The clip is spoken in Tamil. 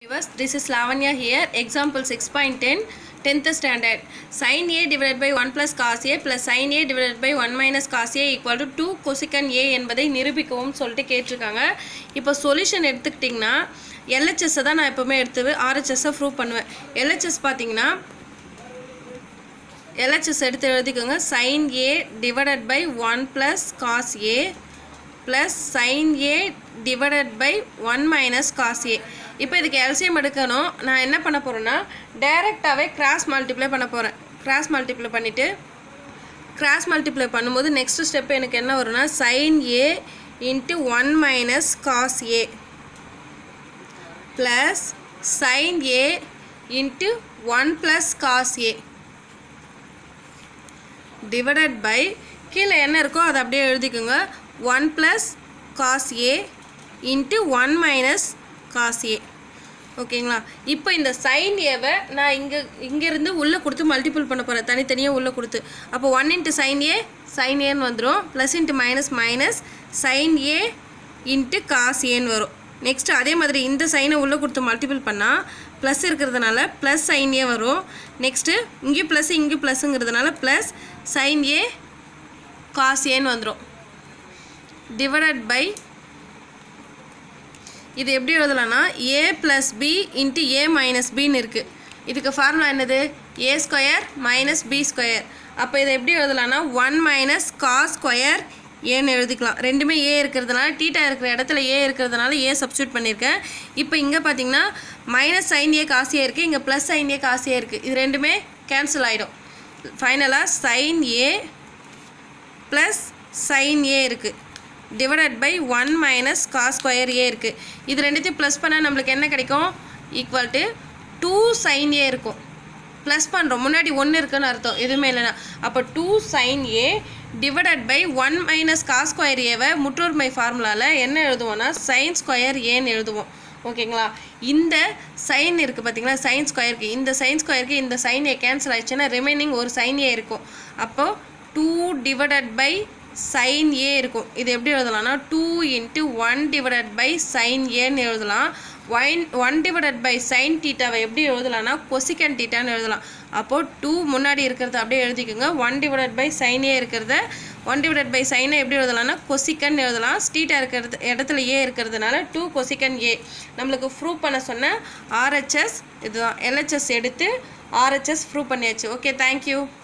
Viewers, this is Lavanya here. Example 6.10, 10th standard. Sin A divided by 1 plus cos A plus sin A divided by 1 minus cos A equal to 2 cosecant A என்பதை நிரூபிக்கவும் சொல்லிட்டு கேட்டிருக்காங்க இப்போ சொல்யூஷன் எடுத்துக்கிட்டிங்கன்னா எல்ஹெச்எஸ்ஸை தான் நான் எப்போவுமே எடுத்து ஆர்ஹெச்எஸ்ஸை ப்ரூவ் பண்ணுவேன் எல்ஹெச்எஸ் பார்த்தீங்கன்னா எல்ஹெச்எஸ் எடுத்து எழுதிக்கோங்க sin A divided by 1 plus cos A plus sine A divided by one minus cos A இப்போ இதுக்கு எல்சிஎம் எடுக்கணும் நான் என்ன பண்ண போகிறேன்னா டைரெக்டாகவே கிராஸ் மல்டிப்ளை பண்ண போகிறேன் கிராஸ் மல்டிப்ளை பண்ணிவிட்டு கிராஸ் மல்டிப்ளை பண்ணும்போது நெக்ஸ்ட் ஸ்டெப் எனக்கு என்ன வரும்னா sine A into one minus cos A plus sine A into one plus cos A divided by கீழே என்ன இருக்கோ அதை அப்படியே எழுதிக்கோங்க one plus cos A into one minus cos A ஓகேங்களா இப்போ இந்த சைன் ஏவை நான் இங்கே இங்கேருந்து உள்ளே கொடுத்து மல்டிபிள் பண்ண போகிறேன் தனித்தனியாக உள்ளே கொடுத்து அப்போ one into sine A sine ஏன்னு வந்துடும் plus into minus minus sine A into cos ஏன்னு வரும் நெக்ஸ்ட் அதே மாதிரி இந்த சைனை உள்ளே கொடுத்து மல்டிபிள் பண்ணால் ப்ளஸ் இருக்கிறதுனால ப்ளஸ் சைன் ஏ வரும் நெக்ஸ்ட்டு இங்கேயும் ப்ளஸ் இங்கேயும் ப்ளஸ்ஸுங்கிறதுனால ப்ளஸ் சைன் ஏ காஸ் ஏன்னு வந்துடும் டிவைடட் பை இது எப்படி எழுதலாம்னா A plus B into A minus பின்னு இருக்குது இதுக்கு ஃபார்முலா என்னது A square minus B square அப்போ இதை எப்படி எழுதலாம்னா ஒன் மைனஸ் காஸ் ஸ்கொயர் ஏன்னு எழுதிக்கலாம் ரெண்டுமே ஏ இருக்கிறதுனால டீட்டா இருக்கிற இடத்துல ஏ இருக்கிறதுனால ஏ சப்ஸ்டியூட் பண்ணியிருக்கேன் இப்போ இங்கே பார்த்தீங்கன்னா மைனஸ் சைன் ஏ காசியே இருக்குது இங்கே ப்ளஸ் சைன் ஏ காசியே இருக்குது இது ரெண்டுமே கேன்சல் ஆகிடும் ஃபைனலாக sine A plus sine A இருக்குது divided by one minus cos square A இருக்குது இது ரெண்டுத்தையும் ப்ளஸ் பண்ணால் நம்மளுக்கு என்ன கிடைக்கும் equal to two sine A இருக்கும் ப்ளஸ் பண்ணுறோம் முன்னாடி ஒன்று இருக்குன்னு அர்த்தம் எதுவுமே இல்லைனா அப்போ two sine A divided by one minus cos square ஏவை முற்றொருமை ஃபார்முலாவில் என்ன எழுதுவோம்னா சைன் ஸ்கொயர் ஏன்னு எழுதுவோம் ஓகேங்களா இந்த சைன் இருக்குது பார்த்தீங்களா சைன் ஸ்கொயருக்கு இந்த சைன் ஸ்கொயருக்கு இந்த சைன் ஏ கேன்சல் ஆயிடுச்சுன்னா ரிமைனிங் ஒரு சைன் ஏ இருக்கும் அப்போது two divided by sine A இருக்கும் இது எப்படி எழுதலாம்னா two into one divided by sine ஏன்னு எழுதலாம் one one divided by sine டீட்டாவை எப்படி எழுதலாம்னா கொசிகன் டீட்டான்னு எழுதலாம் அப்போது டூ முன்னாடி இருக்கிறத அப்படியே எழுதிக்கோங்க one divided by sine A இருக்கிறத ஒன் டிவைடட் பை சைனை எப்படி எழுதலாம்னா கொசிக்கன் எழுதலாம் ஸ்டீட்டா இருக்கிறது இடத்துல ஏ இருக்கிறதுனால டூ கொசிக்கன் ஏ நம்மளுக்கு ப்ரூவ் பண்ண சொன்ன ஆர்ஹெச்எஸ் இதுதான் எல்ஹெச்எஸ் எடுத்து ஆர்ஹெச்எஸ் ப்ரூவ் பண்ணியாச்சு ஓகே தேங்க்யூ